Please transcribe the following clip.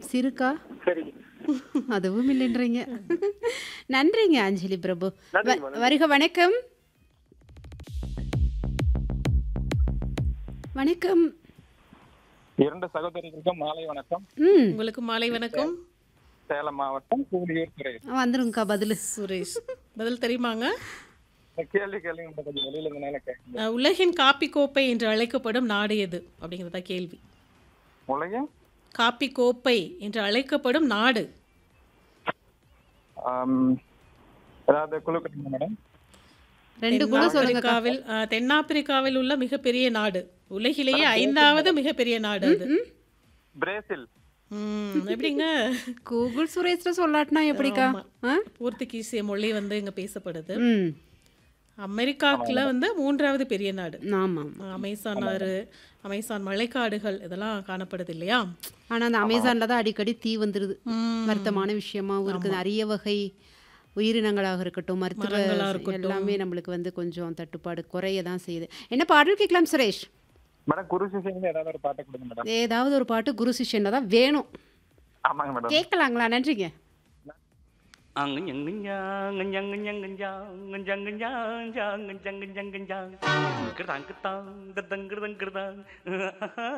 மனசு இருக்கா சரி அதுவும் இல்லைன்றீங்க நன்றிங்க அஞ்சலி பிரபு வ- நன்றிம்மா, நன்றி. வருக வணக்கம் வணக்கம் இரண்டு சகோதரிகளுக்கும் மாலை வணக்கம் ம் உங்களுக்கு மாலை வணக்கம் சேலம் மாவட்டம் கூலியூர் துறை வந்துருங்கக்கா பதிலு சுரேஷ் பதில் தெரியுமாங்க இந்த கேள்வி கேள்வி கொஞ்சம் வெளியில இருந்தனால கேட்க அஹ், உலகின் காப்பி கோப்பை என்று அழைக்கப்படும் நாடு எது அப்படிங்கிறதா கேள்வி உலகின் காப்பி கோப்பை என்று அழைக்கப்படும் நாடு ஆம், ஏதாவது குழு கொடுங்க மேடம் ரெண்டு குழு சொல்லுங்க தென்னாப்பிரிக்காவில் அஹ், தென்னாப்பிரிக்காவில் உள்ள மிகப்பெரிய நாடு உலகிலேயே ஐந்தாவது மிகப்பெரிய நாடு அது பிரேசில் ம், எப்படிங்க கூகுள் சுரேஷ்ட சொல்லாட்டினா எப்படிக்கா ஆ? போர்த்துகீசிய மொழி வந்து இங்க பேசப்படுது ம் அமெரிக்காக்குள்ள வந்து மூன்றாவது பெரிய நாடு ஆமாம் அமேசான் ஆறு அமேசான் மழைக்காடுகள் இதெல்லாம் காணப்படுது இல்லையா ஆனா அந்த அமேசான்ல தான் அடிக்கடி தீ வந்துடுது ம். வருத்தமான விஷயமாவும் இருக்குது அரிய வகை உயிரினங்களாக இருக்கட்டும் மருத்துவ மரங்களா இருக்கட்டும். எல்லாமே நம்மளுக்கு வந்து கொஞ்சம் தட்டுப்பாடு குறைய தான் செய்யுது என்ன பாடல் கேட்கலாம் சுரேஷ் மேடம் குரு சிசிங்க ஏதாவது ஒரு பாட்டு கொடுங்க மேடம் ஏதாவது ஒரு பாட்டு குரு சிஷ்யன்ல தான் வேணும் ஆமாங்க மேடம் கேட்கலாங்களா நன்றிங்க அங்கஞ்சங்கஞ்சாங்கஞ்சங்கஞ்சாங்கஞ்சங்கஞ்சாங்கஞ்சங்கஞ்சாங் கிருதாங் கிருதாங் கிருதங் கிருதங் கிருதாங்